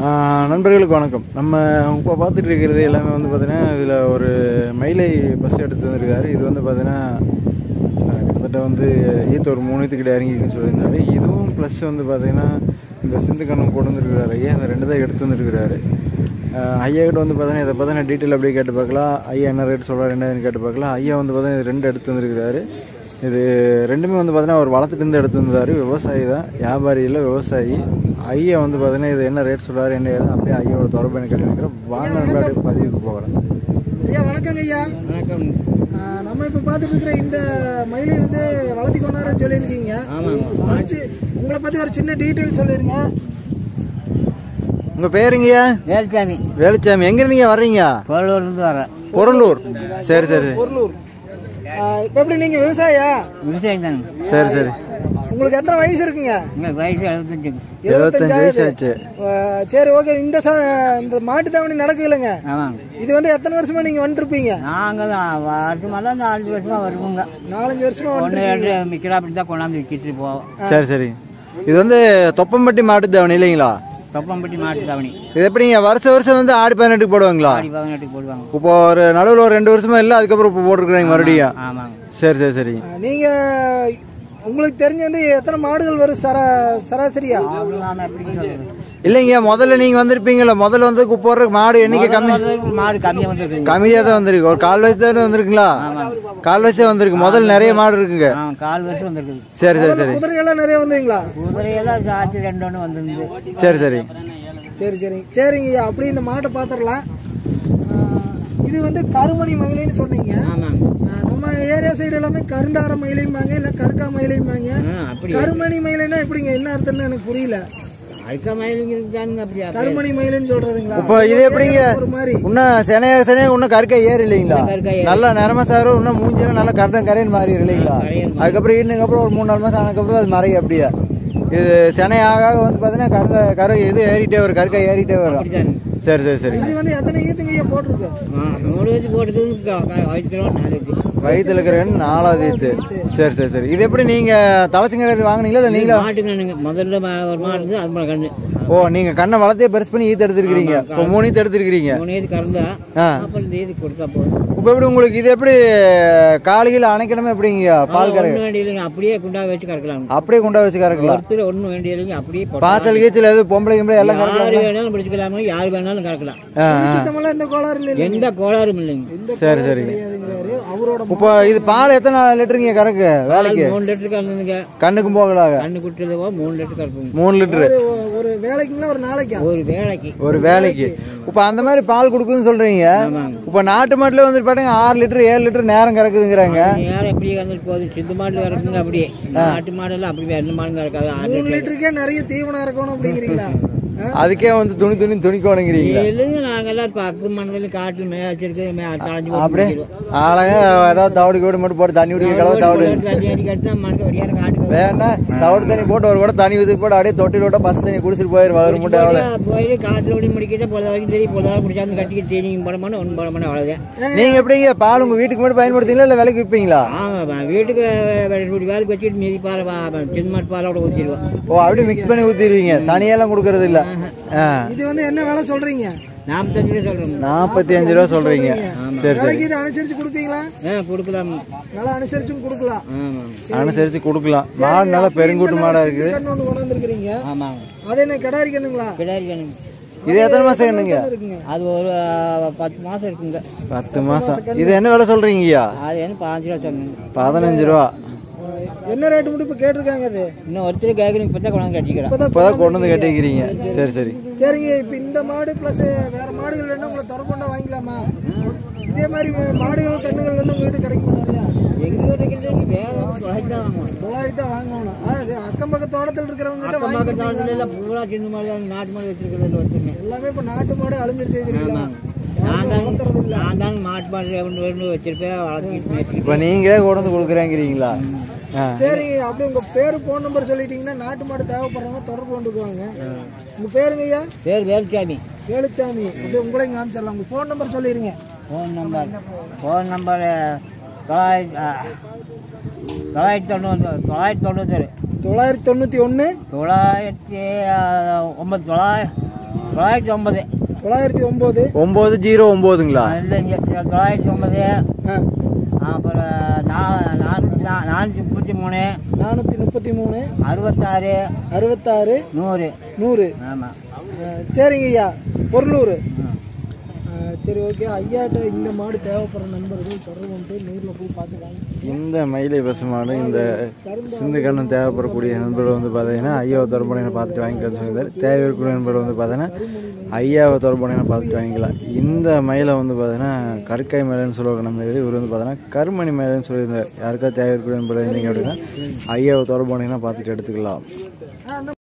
ஆஹ் நண்பர்களுக்கு வணக்கம் நம்ம இப்போ பார்த்துட்டு இருக்கிறது எல்லாமே வந்து பார்த்தீங்கன்னா இதில் ஒரு மயிலை பஸ் எடுத்து வந்திருக்காரு இது வந்து பார்த்தீங்கன்னா ஆஹ் கிட்டத்தட்ட வந்து ஈத்து ஒரு மூணு கிட்ட இறங்கிக்குன்னு சொல்லியிருந்தாரு இதுவும் ப்ளஸ் வந்து பார்த்தீங்கன்னா இந்த சிந்து கண்ணம் கொண்டு வந்திருக்கிறாரு ஐயா இந்த ரெண்டு தான் எடுத்து வந்திருக்கிறாரு ஆஹ் ஐயா கிட்ட வந்து பார்த்தீங்கன்னா இதை பார்த்தீங்கன்னா டீட்டெயில் அப்படியே கேட்டு பார்க்கலாம் ஐயா என்ன ரேட் சொல்கிறார் என்னன்னு கேட்டு பார்க்கலாம் ஐயா வந்து பார்த்தீங்கன்னா இது ரெண்டு எடுத்து வந்திருக்கிறாரு இது ரெண்டுமே வந்து பார்த்தீங்கன்னா அவர் வளர்த்துட்டு எடுத்து வந்தார் விவசாயி தான் வியாபாரி இல்லை விவசாயி ஐயா வந்து பார்த்தீங்கன்னா இது என்ன ரேட் சொல்றாரு என்ன ஏது அப்படியே ஐயாவோட தொடர்பு எனக்கு கேட்டு வாங்க நண்பா, அப்படியே பதிவுக்கு போகிறேன் ஐயா வணக்கங்க ஐயா வணக்கம் ஆ, நம்ம இப்ப பாத்துட்டு இருக்கிற இந்த மயிலை வந்து வளர்த்தி கொண்டாருன்னு சொல்லியிருக்கீங்க ஃபர்ஸ்ட் உங்களை பத்தி ஒரு சின்ன டீட்டெயில் சொல்லிருங்க உங்கள் பேருங்கய்யா வேல்சாமி வேலுச்சாமி எங்க இருந்தீங்க வர்றீங்க பொருளூர்லேருந்து வரேன் பொருளூர் சரி சரி பொருளூர் ஆ, இப்ப எப்படி நீங்க விவசாயியா விவசாயம் தானே சரி சரி உங்களுக்கு எத்தனை வயசு இருக்குங்க இங்கே வயசு எழுபத்தஞ்சு எழுபத்தஞ்சு வயசு ஆச்சு ஆ, சரி ஓகே இந்த ச- இந்த மாட்டு தாவணி நடக்கு இல்லைங்க ஆமாங்க இது வந்து எத்தனை வருஷமா நீங்க வந்துருப்பீங்க நாங்கள் தான் வருஷமாக தான் நாலு வருஷமாக வருவோங்க நாலஞ்சு வருஷமா வந்து ஒன்று ரெண்டு மிக்கிறா அப்படி தான் கொண்டாந்து விற்கிட்டு போவோம் சரி சரி இது வந்து தொப்பம்பட்டி மாட்டு தவணை இல்லைங்களா தொப்பம்பட்டி மாட்டு தவணி இது எப்படிங்க வருஷ வருஷம் வந்து ஆடி பதினெட்டுக்கு போடுவாங்களா ஆடி பதினெட்டுக்கு போடுவாங்க இப்போ ஒரு நடுவில் ஒரு ரெண்டு வருஷமா இல்லை அதுக்கப்புறம் இப்போ போட்டுருக்குறாங்க மறுபடியும் ஆமாங்க சரி சரி சரி ஆ, நீங்க உங்களுக்கு தெரிஞ்சு வந்து எத்தனை மாடுகள் வரும் சரா சராசரியா அவ்வளோ நாம் எப்படி சொல்கிறது இல்லைங்க முதல்ல நீங்க வந்திருப்பீங்கல்ல முதல்ல வந்து போடுறதுக்கு மாடு எண்ணிக்கை கம்மி மாடு கம்மியாக வந்துருக்குங்க கம்மியாக தான் வந்திருக்கு ஒரு கால் வயசு தானே வந்திருக்குங்களா கால் வயசே வந்திருக்கு முதல்ல நிறைய மாடு இருக்குங்க ஆ கால் வருஷம் வந்திருக்குது சரி சரி சரி குதிரைகள்லாம் நிறைய வந்தீங்களா குதிரையெல்லாம் ஆச்சு ரெண்டு ஒன்று வந்திருந்து சரி சரி சரி சரி சரிங்க ஐயா அப்படி இந்த மாட்டை பார்த்துடலாம் இது வந்து கருமணி மயிலைன்னு சொன்னீங்க ஆமாங்க ஆ, நம்ம ஏரியா சைடு எல்லாமே கருந்தார மயிலைம்பாங்க இல்ல கருக்கா மயிலைம்பாங்க ஆ அப்படி கருமணி மயிலைன்னா எப்படிங்க என்ன அர்த்தம்னு எனக்கு புரியல அழுக்க மயிலுங்கிறது தானுங்க அப்படியா கருமணி மயிலைன்னு சொல்றதுங்களா இப்போ இது எப்படிங்க ஒரு மாதிரி இன்னும் சினையா சினையா இன்னும் கருக்கா ஏறு இல்லைங்களா கருக்கா நல்லா நிறம சாரும் இன்னும் மூஞ்சில நல்லா கரெக்டாக கரையன் மாறி இல்லைங்களா கரையன் அதுக்கப்புறம் ஈனுக்கு அப்புறம் ஒரு மூணு நாலு மாசம் ஆனதுக்கப்புறம் அது மறைய அப்படியா இது சென்னை ஆக ஆக வந்து பார்த்தீங்கன்னா கருத கரு இது ஏறிட்டே வரும் கருக்கா ஏறிட்டே வரும் அப்படிதானுங்க சரி சரி சரி இது வந்து எத்தனை ஈத்துங்க ஐயா போட்டிருக்கு ஆ, நூறு வச்சு போட்டுக்கிறது வயிற்றுல நாலு வச்சு வயிற்றுல இருக்கிற நாலாவது ஈத்து சரி சரி சரி இது எப்படி நீங்க தலைச்சங்க வாங்குனீங்களா இல்லை நீங்க மாட்டு கண்ணுங்க முதல்ல மா- ஒரு மாடு இருந்து அது மேலே கண்ணு ஓ நீங்க கண்ணை வளர்த்தே பெருசு பண்ணி ஈத்து எடுத்துருக்கீங்க இப்போ மூணு ஈத்து எடுத்துருக்கீங்க மூணு ஏது கறந்தா ஆ அப்புறம் இந்த ஏது கொடுத்தா போதும் இப்போ எப்படி உங்களுக்கு இது எப்படி காலையில் அணைக்கணுமே எப்படிங்க பால் கரை ஒன்றும் வேண்டிய இல்லைங்க அப்படியே குண்டா வச்சு கறக்கலாம் அப்படியே கொண்டா வச்சு கறக்கலாம் ஒருத்தர் ஒன்றும் வேண்டிய இல்லைங்க அப்படியே போட்டு பாத்தல் கீச்சல் எது பொம்பளை கிம்பளை எல்லாம் கறக்கலாம் யாரு வேணாலும் பிடிச்சிக்கலாமா யார் வேணாலும் கறக்கலாம் ஆ, ஆ. சுத்தமெல்லாம் எந்த கோளாறு இல்லை எந்த கோளாறும் இல்லைங்க எந்த சரி சரி கிடையாதுங்கிறாரு அவரோட இப்போ இது பால் எத்தனை லிட்டருங்க கறக்கு வேலைக்கு மூணு லிட்டர் கறந்துங்க கண்ணுக்கும் போகலாக கண்ணு குட்டுறதோ மூணு லிட்டர் கறப்புங்க மூணு லிட்டரு அது ஒ- ஒரு வேலைக்குங்களா ஒரு நாளைக்கா ஒரு வேலைக்கு ஒரு வேலைக்கு இப்போ அந்த மாதிரி பால் கொடுக்குதுன்னு சொல்றீங்க ஆமாங்க இப்போ நாட்டு மாட்டுல வந்து பாருங்க ஆறு லிட்டர் ஏழு லிட்டர் நேரம் கறக்குதுங்கிறாங்க யாரும் அப்படியே வந்துட்டு போகுது சிந்து மாடு கறக்குங்க அப்படியே நாட்டு மாடெல்லாம் அப்படி எந்த மாடும் கறக்காது ஆறு மூணு லிட்டர் லிட்டருக்கே நிறைய தீவனம் இருக்கணும் அப்படிங்கிறீங்களா ஆ? அதுக்கே வந்து துணி துணி துணிக்கோணுங்கிறீங்க இல்லைங்க நாங்கெல்லாம் இப்போ அக்கு மணலில் காட்டில் மேய்ச்சிருக்கு மே களைஞ்சு அப்படியே ஆளாங்க ஏதாவது தவிடு கீடு மட்டும் போட்டு தண்ணி ஊற்றி கலவை தவிடு தண்ணி அடி கட்டினா மறுக்க வடியார காட்டுக்கு வேணா தவிடு தண்ணி போட்டு ஒரு கூட தண்ணி ஊற்றி போட்டு அப்படியே தொட்டில் விட்டா பஸ் தண்ணி குடிச்சிட்டு போயிரு வயிறு முட்டை அவ்வளோ போயிட்டு காட்டில் ஓடி முடிக்கிட்டு பொழுது வரைக்கும் தெரியும் பொழுது வரைக்கும் முடிச்சாந்து கட்டிக்கிட்டு தேனியும் போட மாட்டோம் ஒன்றும் போட மாட்டோம் அவ்வளோதான் நீங்க எப்படிங்க பால் உங்க வீட்டுக்கு மட்டும் பயன்படுத்தீங்களா இல்ல விலைக்கு விற்பீங்களா ஆமாம் வீட்டுக்கு ரெண்டு வேலைக்கு வச்சுட்டு மீதி பால் சின்ன மாட்டு பாலோட ஊற்றிடுவோம் ஓ அப்படியே மிக்ஸ் பண்ணி ஊத்திடுவீங்க தனியெல்லாம் கொடுக்கறது இல்ல ஆ. இது வந்து என்ன வேலை சொல்றீங்க நாற்பத்தஞ்சு ரூபா சொல்கிறோம் நாற்பத்தி அஞ்சு ரூபா சொல்றீங்க சரி சரி வேலைக்கு இது அனுசரிச்சு கொடுப்பீங்களா ஆ கொடுக்கலாம் நல்லா அனுசரிச்சும் கொடுக்கலாம் ஆமாம் அனுசரிச்சு கொடுக்கலாம் மாடு நல்லா பெருங்கூட்டு மாடா இருக்குது கண்ணு ஒண்ணு கொண்டு வந்திருக்கிறீங்க ஆமாங்க அது என்ன கிடாரி கண்ணுங்களா கிடாரி கணக்கு இது எத்தனை மாசம் என்னங்க கண்ணு இருக்குங்க அது ஒரு ஆ, பத்து மாதம் இருக்குங்க பத்து மாசம் இது என்ன விலை சொல்றீங்கய்யா அது என்ன பாஞ்சு ரூபா சொன்னீங்க பதினஞ்சு ரூபா என்ன ரேட்டு மட்டும் இப்ப கேட்டிருக்காங்க அது இன்னும் ஒருத்தர் கேட்குறீங்க இப்போ தான் கொண்டாந்து கட்டிக்கிறேன் இப்பதான் இப்பதான் கொண்டு வந்து கட்டிக்கிறீங்க சரி சரி சரிங்க இப்ப இந்த மாடு பிளஸ் வேற மாடுகள் வேணா உங்களை தொடர்புண்டா வாங்கிக்கலாமா இதே மாதிரி மாடுகள் கண்ணுகள் வந்து உங்க வீட்டு கிடைக்குமா நிறையா எங்கள் வீட்டுக்கு வேற தொலைச்சு தான் வாங்குவோம் தொள்ளாயிரத்தி வாங்கணும் அதாவது அக்கம் பக்க தோட்டத்தில் இருக்கிறவங்க கிட்ட அக்கம் வாங்கி பக்கத்தால எல்லாம் பூரா சின்ன மாடு நாட்டு மாடு வச்சிருக்கிறது வச்சுருங்க எல்லாமே இப்ப நாட்டு மாடு அழிஞ்சிருச்சு வச்சிருக்கீங்களா நான் தான் வளர்த்துறது இல்ல நான் தான் மாட்டு மாடு ரெண்டு ரெண்டு வச்சிருப்பேன் வளர்த்திட்டு மேய்ச்சிட்டு இப்ப நீங்களே கொண்டு வந்து கொடுக்குறேங்கிறீங்களா ஆ. சரி அப்படி உங்க பேரு போன் நம்பர் சொல்லிட்டீங்கன்னா நாட்டு மாடு தேவைப்படுறவங்க தொடர்பு கொண்டுக்குவாங்க உங்க பேருங்க ஐயா பேர் வேலுச்சாமி வேலுச்சாமி அப்படியே உங்களையும் காமிச்சிடலாம் உங்க போன் நம்பர் சொல்லிருங்க ஃபோன் நம்பர் ஃபோன் நம்பர் தொள்ளாயிரத்தி ஆ, தொள்ளாயிரத்தி தொண்ணூறு தொள்ளாயிரத்தி தொண்ணூத்தொரு தொள்ளாயிரத்தி தொண்ணூத்தி ஒண்ணு தொள்ளாயிரத்தி ஆ, ஒன்பது தொள்ளாயிரம் தொள்ளாயிரத்தி ஒன்பது தொள்ளாயிரத்தி ஒன்பது ஒம்பது ஜீரோ ஒம்போதுங்களா இல்லைங்க தொள்ளாயிரத்தி ஒன்பது ஆ, அப்புறம் நா- நானூற்றி நா- நானூற்றி முப்பத்தி மூணு நானூத்தி முப்பத்தி மூணு அறுபத்தாறு அறுபத்தாறு நூறு நூறு ஆமாம் ஆ, சரிங்க ஐயா பொருளூர் ஆ, சரி ஓகே ஐயாட்ட இந்த மாடு தேவைப்படுற நண்பர்கள் தொடர்பு வந்து நேரில் போய் பார்த்து வாங்கி இந்த மயிலை பசு மாடு இந்த சிந்து கண்ணம் தேவைப்படக்கூடிய நண்பர்கள் வந்து பார்த்தீங்கன்னா ஐயாவை தொடர்புடையின பார்த்துட்டு வாங்கிக்கலாம் சொல்லியிருந்தார் தேவை இருக்கக்கூடிய நண்பர் வந்து பார்த்தீங்கன்னா ஐயாவை தொடர்புடையின பார்த்துட்டு வாங்கிக்கலாம் இந்த மயிலை வந்து பார்த்தீங்கன்னா கற்காய் மயிலைன்னு சொல்லுவாங்க நம்ம இவர் வந்து பார்த்தீங்கன்னா கருமணி மயிலைன்னு சொல்லியிருந்தார் யாருக்கா தேவை இருக்கக்கூடிய நண்பர் இருந்தீங்க அப்படின்னா ஐயாவை தொடர்புடையினா பார்த்துட்டு எடுத்துக்கலாம் ஆ, அந்த